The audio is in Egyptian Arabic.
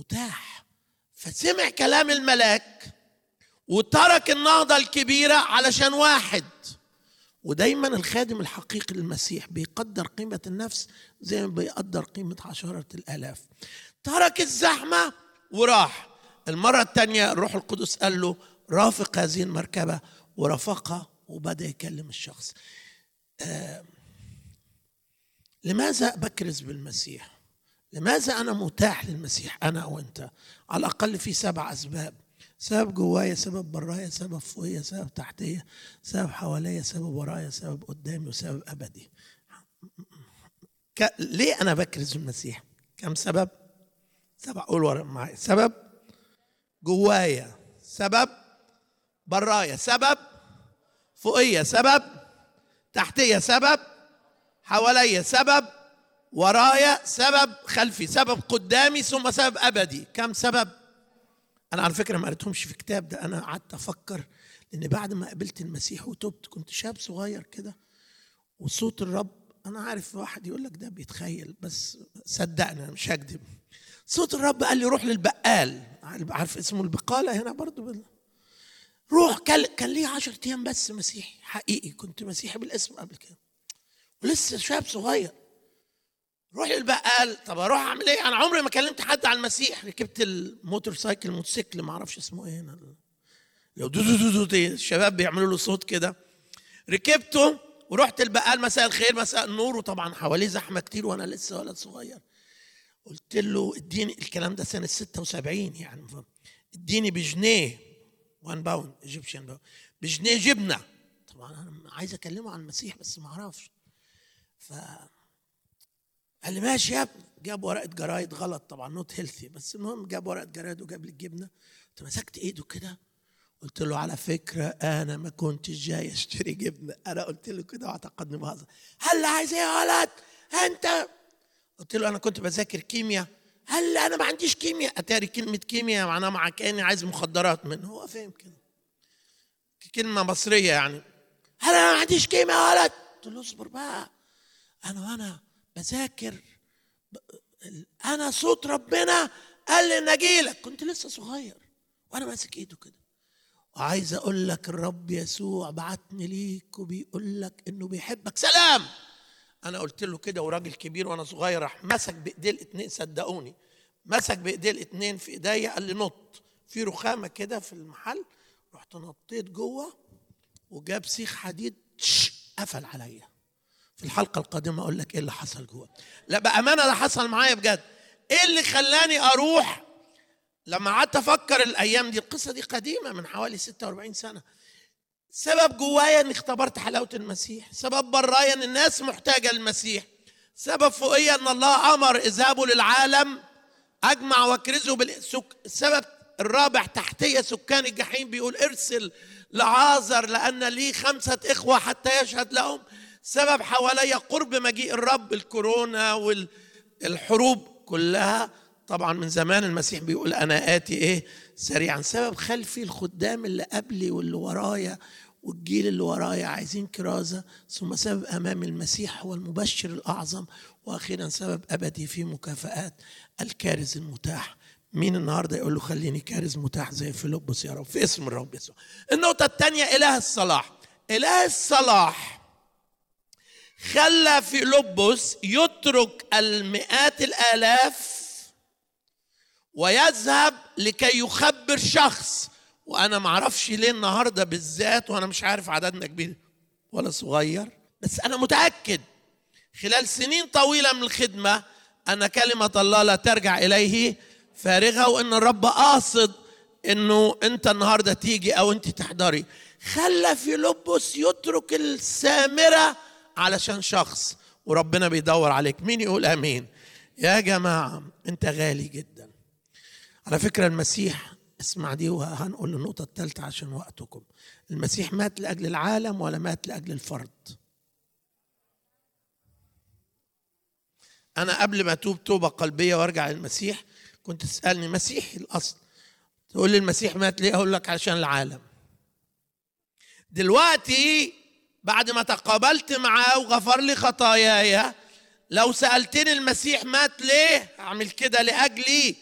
متاح فسمع كلام الملاك وترك النهضة الكبيرة علشان واحد ودايما الخادم الحقيقي للمسيح بيقدر قيمة النفس زي ما بيقدر قيمة عشرة الآلاف ترك الزحمة وراح المرة الثانية الروح القدس قال له رافق هذه المركبة ورافقها وبدأ يكلم الشخص آه لماذا بكرز بالمسيح لماذا أنا متاح للمسيح أنا أو أنت على الأقل في سبع أسباب سبب جوايا سبب برايا سبب فوقيا سبب تحتيا سبب حواليا سبب ورايا سبب قدامي وسبب أبدي ك... ليه أنا بكرز بالمسيح كم سبب سبع قول ورا معايا سبب جوايا سبب برايا سبب فوقيا سبب تحتيا سبب حواليا سبب ورايا سبب خلفي سبب قدامي ثم سبب ابدي كم سبب انا على فكره ما قريتهمش في كتاب ده انا قعدت افكر لان بعد ما قابلت المسيح وتبت كنت شاب صغير كده وصوت الرب انا عارف واحد يقول لك ده بيتخيل بس صدقني انا مش هكذب صوت الرب قال لي روح للبقال عارف اسمه البقاله هنا برضو بال... روح كان كان لي 10 ايام بس مسيحي حقيقي كنت مسيحي بالاسم قبل كده ولسه شاب صغير روح للبقال طب اروح اعمل ايه انا عمري ما كلمت حد عن المسيح ركبت الموتور سايكل الموتوسيكل ما اعرفش اسمه ايه هنا لو دو دو دو دو دي الشباب بيعملوا له صوت كده ركبته ورحت البقال مساء الخير مساء النور وطبعا حواليه زحمه كتير وانا لسه ولد صغير قلت له اديني الكلام ده سنه 76 يعني اديني بجنيه 1 باوند ايجيبشن باوند بجنيه جبنه طبعا انا عايز اكلمه عن المسيح بس ما اعرفش ف قال لي ماشي يا ابني جاب ورقه جرايد غلط طبعا نوت هيلثي بس المهم جاب ورقه جرايد وجاب لي الجبنه قلت مسكت ايده كده قلت له على فكره انا ما كنتش جاي اشتري جبنه انا قلت له كده واعتقدني بهزر هل عايز ايه يا ولد انت قلت له انا كنت بذاكر كيمياء هل انا ما عنديش كيمياء اتاري كلمه كيمياء معناها مع كاني عايز مخدرات منه هو فاهم كده كلمه مصريه يعني هل انا ما عنديش كيمياء يا ولد قلت له اصبر بقى انا وانا بذاكر انا صوت ربنا قال لي ان اجيلك كنت لسه صغير وانا ماسك ايده كده وعايز اقول لك الرب يسوع بعتني ليك وبيقول لك انه بيحبك سلام انا قلت له كده وراجل كبير وانا صغير راح مسك بايديه الاثنين صدقوني مسك بايديه الاثنين في ايديا قال لي نط في رخامه كده في المحل رحت نطيت جوه وجاب سيخ حديد قفل عليا في الحلقه القادمه اقول لك ايه اللي حصل جوه لا بامانه ده حصل معايا بجد ايه اللي خلاني اروح لما قعدت افكر الايام دي القصه دي قديمه من حوالي 46 سنه سبب جوايا اني اختبرت حلاوه المسيح سبب برايا ان الناس محتاجه للمسيح سبب فوقيا ان الله امر اذهبوا للعالم اجمع واكرزوا بالسك... السبب الرابع تحتيه سكان الجحيم بيقول ارسل لعازر لان لي خمسه اخوه حتى يشهد لهم سبب حواليا قرب مجيء الرب الكورونا والحروب كلها طبعا من زمان المسيح بيقول انا اتي ايه سريعا سبب خلفي الخدام اللي قبلي واللي ورايا والجيل اللي ورايا عايزين كرازة ثم سبب أمام المسيح هو المبشر الأعظم وأخيرا سبب أبدي في مكافآت الكارز المتاح مين النهاردة يقول له خليني كارز متاح زي فيلبس يا رب في اسم الرب يسوع النقطة الثانية إله الصلاح إله الصلاح خلى فيلبس يترك المئات الآلاف ويذهب لكي يخبر شخص وانا ما اعرفش ليه النهارده بالذات وانا مش عارف عددنا كبير ولا صغير بس انا متاكد خلال سنين طويله من الخدمه ان كلمه الله لا ترجع اليه فارغه وان الرب قاصد انه انت النهارده تيجي او انت تحضري خلى فيلبس يترك السامره علشان شخص وربنا بيدور عليك مين يقول امين يا جماعه انت غالي جدا على فكره المسيح اسمع دي وهنقول النقطة الثالثة عشان وقتكم المسيح مات لأجل العالم ولا مات لأجل الفرد أنا قبل ما أتوب توبة قلبية وأرجع للمسيح كنت تسألني مسيحي الأصل تقول لي المسيح مات ليه أقول لك عشان العالم دلوقتي بعد ما تقابلت معاه وغفر لي خطاياي لو سألتني المسيح مات ليه أعمل كده لأجلي